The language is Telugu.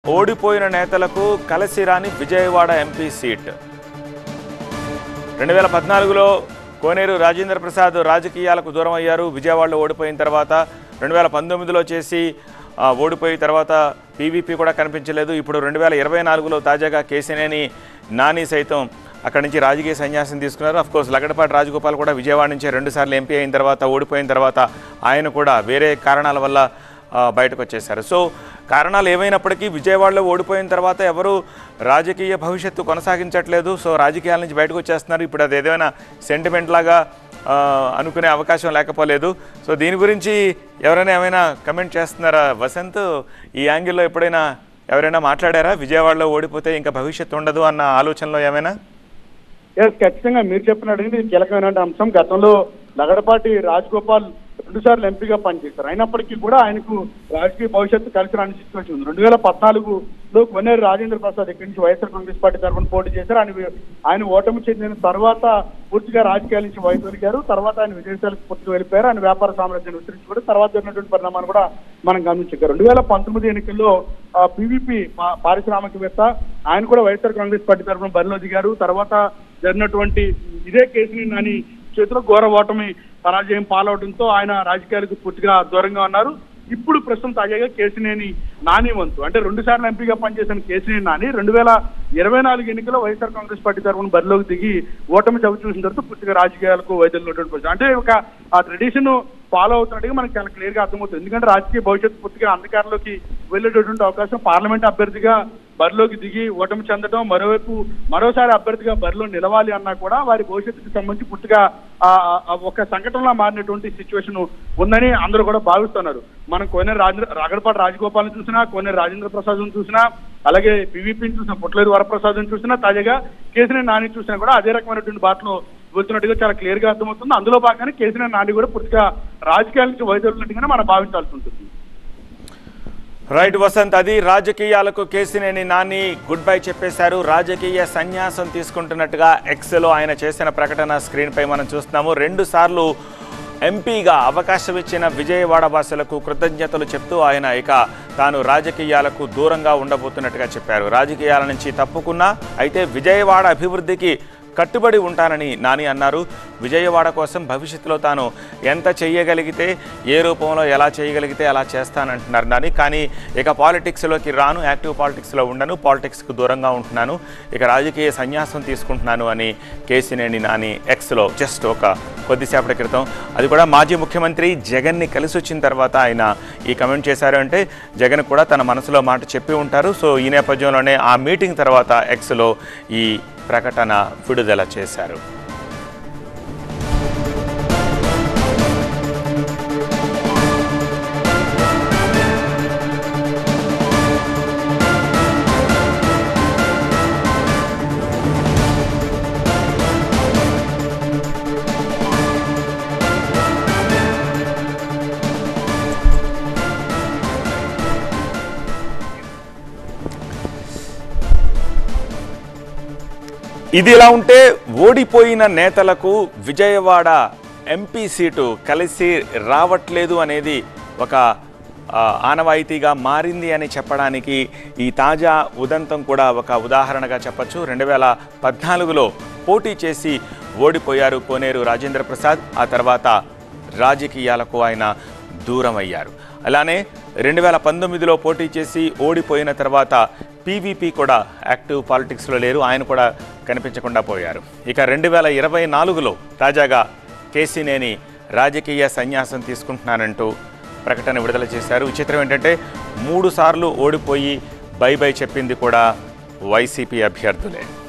ఓడిపోయిన నేతలకు కలిసి రాని విజయవాడ ఎంపీ సీట్ రెండు వేల పద్నాలుగులో కోనేరు రాజేంద్ర ప్రసాద్ రాజకీయాలకు దూరం అయ్యారు విజయవాడలో ఓడిపోయిన తర్వాత రెండు వేల పంతొమ్మిదిలో చేసి ఆ, ఓడిపోయిన తర్వాత పీవీపీ కూడా కనిపించలేదు ఇప్పుడు రెండు వేల ఇరవై నాలుగులో తాజాగా కేసినేని నాని సైతం అక్కడి నుంచి రాజకీయ సన్యాసం తీసుకున్నారు అఫ్ కోర్స్ లగడపాటి రాజగోపాల్ కూడా విజయవాడ నుంచి రెండుసార్లు ఎంపీ అయిన తర్వాత ఓడిపోయిన తర్వాత ఆయన కూడా వేరే కారణాల వల్ల ఆ, బయటకు వచ్చేశారు సో కారణాలు ఏమైనప్పటికీ విజయవాడలో ఓడిపోయిన తర్వాత ఎవరు రాజకీయ భవిష్యత్తు కొనసాగించట్లేదు సో రాజకీయాల నుంచి బయటకు వచ్చేస్తున్నారు ఇప్పుడు అది ఏదైనా సెంటిమెంట్ లాగా ఆ, అనుకునే అవకాశం లేకపోలేదు సో దీని గురించి ఎవరైనా ఏమైనా కమెంట్ చేస్తున్నారా వసంత్ ఈ యాంగిల్లో ఎప్పుడైనా ఎవరైనా మాట్లాడారా విజయవాడలో ఓడిపోతే ఇంకా భవిష్యత్తు ఉండదు అన్న ఆలోచనలో ఏమైనా ఎస్ ఖచ్చితంగా మీరు చెప్పినట్టు ఇది కీలకమైన అంశం గతంలో లగడపాటి రాజగోపాల్ రెండు సార్లు ఎంపీగా పనిచేశారు అయినప్పటికీ కూడా ఆయనకు రాజకీయ భవిష్యత్తు కలిసి రాని సిచ్యువేషన్ ఉంది రెండు వేల పద్నాలుగులో కొన్నేరు రాజేంద్ర ప్రసాద్ ఇక్కడి నుంచి వైఎస్ఆర్ కాంగ్రెస్ పార్టీ తరఫున పోటీ చేశారు ఆయన ఆయన ఓటమి చెందిన తర్వాత పూర్తిగా రాజకీయాల నుంచి వైదొలిగారు తర్వాత ఆయన విదేశాలకు పూర్తిగా వెళ్ళిపోయారు ఆయన వ్యాపార సామ్రాజ్యాన్ని విస్తరించుకోవడం తర్వాత జరిగినటువంటి పరిణామాన్ని కూడా మనం గమనించారు రెండు వేల పంతొమ్మిది ఎన్నికల్లో పీవీపీ పారిశ్రామికవేత్త ఆయన కూడా వైఎస్ఆర్ కాంగ్రెస్ పార్టీ తరఫున బరిలో దిగారు తర్వాత జరిగినటువంటి ఇదే కేసుని నాని చేతిలో ఘోర ఓటమి పరాజయం పాలవడంతో ఆయన రాజకీయాలకు పూర్తిగా దూరంగా ఉన్నారు ఇప్పుడు ప్రస్తుతం తాజాగా కేసినేని నాని వంతు అంటే రెండు సార్లు ఎంపీగా పనిచేసిన కేసినేని నాని రెండు వేల ఇరవై నాలుగు ఎన్నికల్లో వైఎస్ఆర్ కాంగ్రెస్ పార్టీ తరఫున బరిలోకి దిగి ఓటమి చవి చూసిన తర్వాత పూర్తిగా రాజకీయాలకు వైద్యులున్నటువంటి పరిస్థితి అంటే ఒక ఆ ట్రెడిషన్ ఫాలో అవుతున్నట్టుగా మనకి చాలా క్లియర్ గా అర్థమవుతుంది ఎందుకంటే రాజకీయ భవిష్యత్తు పూర్తిగా అంధకారంలోకి వెళ్ళేటటువంటి అవకాశం పార్లమెంట్ అభ్యర్థిగా బరిలోకి దిగి ఓటమి చెందడం మరోవైపు మరోసారి అభ్యర్థిగా బరిలో నిలవాలి అన్నా కూడా వారి భవిష్యత్తుకు సంబంధించి పూర్తిగా ఆ, ఆ, ఒక సంఘటనలా మారినటువంటి సిచ్యువేషన్ ఉందని అందరూ కూడా భావిస్తున్నారు మనం కోనేరు రాజేంద్ర రాగడపాటి రాజగోపాల్ని చూసినా కోనేరు రాజేంద్ర ప్రసాద్ చూసినా అలాగే పీవీపీని చూసినా పుట్లేరు వరప్రసాద్ చూసినా తాజాగా కేసీఆర్ నాని చూసినా కూడా అదే రకమైనటువంటి బాటలో వెళ్తున్నట్టుగా చాలా క్లియర్ గా అర్థమవుతుంది అందులో భాగంగానే కేసీఆర్ నాని కూడా పూర్తిగా రాజకీయాల నుంచి వైదొలినట్టుగానే మనం భావించాల్సి ఉంటుంది రైట్ వసంత్ అది రాజకీయాలకు కేసినేని నాని గుడ్ బై చెప్పేశారు రాజకీయ సన్యాసం తీసుకుంటున్నట్టుగా ఎక్స్లో ఆయన చేసిన ప్రకటన స్క్రీన్పై మనం చూస్తున్నాము రెండు సార్లు ఎంపీగా అవకాశం ఇచ్చిన విజయవాడ వాసులకు కృతజ్ఞతలు చెప్తూ ఆయన ఇక తాను రాజకీయాలకు దూరంగా ఉండబోతున్నట్టుగా చెప్పారు రాజకీయాల నుంచి తప్పుకున్నా అయితే విజయవాడ అభివృద్ధికి కట్టుబడి ఉంటానని నాని అన్నారు విజయవాడ కోసం భవిష్యత్తులో తాను ఎంత చేయగలిగితే ఏ రూపంలో ఎలా చేయగలిగితే అలా చేస్తానంటున్నారు నాని కానీ ఇక పాలిటిక్స్లోకి రాను యాక్టివ్ పాలిటిక్స్లో ఉండను పాలిటిక్స్కు దూరంగా ఉంటున్నాను ఇక రాజకీయ సన్యాసం తీసుకుంటున్నాను అని కేసినేని నాని ఎక్స్లో జస్ట్ ఒక కొద్దిసేపటి క్రితం అది కూడా మాజీ ముఖ్యమంత్రి జగన్ని కలిసి వచ్చిన తర్వాత ఆయన ఈ కమెంట్ చేశారు అంటే జగన్ కూడా తన మనసులో మాట చెప్పి ఉంటారు సో ఈ నేపథ్యంలోనే ఆ మీటింగ్ తర్వాత ఎక్స్లో ఈ ప్రకటన విడుదల చేశారు ఇది ఇలా ఉంటే ఓడిపోయిన నేతలకు విజయవాడ ఎంపీ సీటు కలిసి రావట్లేదు అనేది ఒక ఆ, ఆనవాయితీగా మారింది అని చెప్పడానికి ఈ తాజా ఉదంతం కూడా ఒక ఉదాహరణగా చెప్పొచ్చు రెండు వేల పద్నాలుగులో పోటీ చేసి ఓడిపోయారు కోనేరు రాజేంద్ర ప్రసాద్ ఆ తర్వాత రాజకీయాలకు ఆయన దూరం అయ్యారు అలానే రెండు వేల పంతొమ్మిదిలో పోటీ చేసి ఓడిపోయిన తర్వాత పీవీపీ కూడా యాక్టివ్ పాలిటిక్స్లో లేరు ఆయన కూడా కనిపించకుండా పోయారు ఇక రెండు వేల ఇరవై నాలుగులో తాజాగా కేసీనేని రాజకీయ సన్యాసం తీసుకుంటున్నానంటూ ప్రకటన విడుదల చేశారు విచిత్రం ఏంటంటే మూడు సార్లు ఓడిపోయి బై బై చెప్పింది కూడా వైసీపీ అభ్యర్థులే